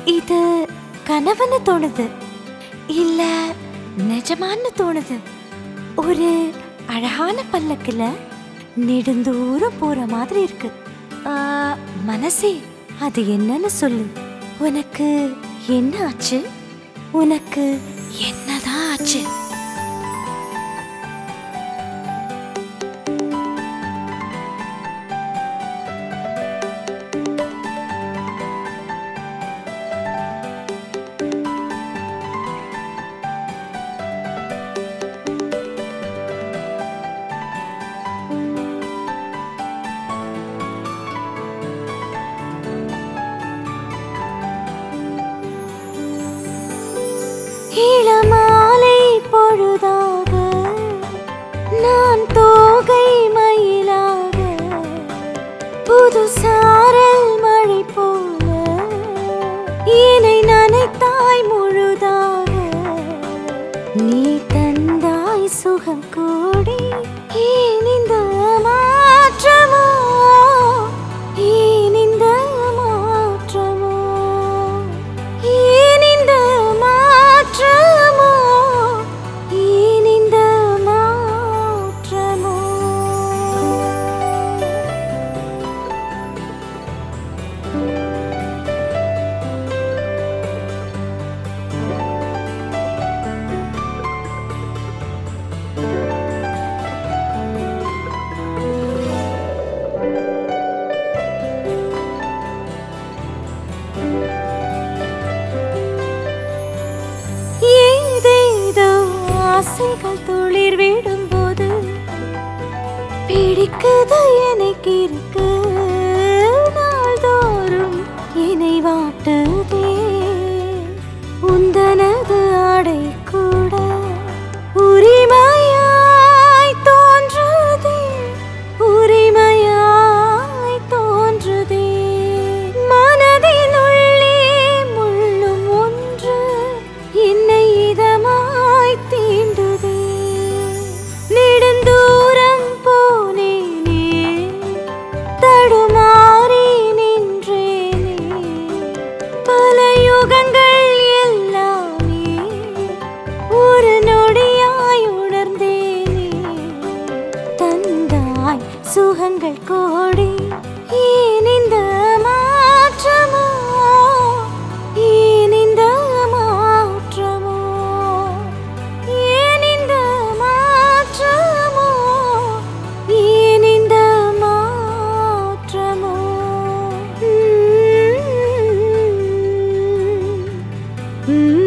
இது கனவுன்னு தோணுது இல்ல நிஜமான்னு தோணுது ஒரு அழகான பல்லக்குல நெடுந்தூரம் போற மாதிரி இருக்கு ஆ, மனசே அது என்னன்னு சொல்லு உனக்கு என்ன ஆச்சு உனக்கு என்னதான் ஆச்சு இளமாலை பொழுதாக நான் தோகை மயிலாக புது சாரல் மழை போல என்னை நனைத்தாய் முழுதாக நீ தந்தாய் சுகம் கூடி ஏன் இந்த மாற்றமோ ஏன் இந்த மாற்றமோ ஏன் இந்த மாற்றமோ ஏன் இந்த மாற்றமோ ஏதேதோ ஆசைகள் துளிர் விடும்போது பிடிக்குது எனக்கு இருக்கு நாள்தோறும் என்னை வாட்டுதே உந்தனது ஆடை கூட உரிமையாய் தோன்றுதே உரிமையாய் தோன்றுதே மனதின் உள்ளே முள்ளும் ஒன்று என்னை இதமாய் தீண்டுதே நெடுந்தூரம் போனேனே தடுமாறி நின்றேனே பல யுகங்கள் எல்லாமே ஒரு நொடியாய் உணர்ந்தேனே தந்தாய் சுகங்கள் கோடி ஏன் இந்த மாற்றமோ ஏன் இந்த மாற்றமோ ஏன் இந்த மாற்றமோ ஏன் இந்த மாற்றமோ உம் உம்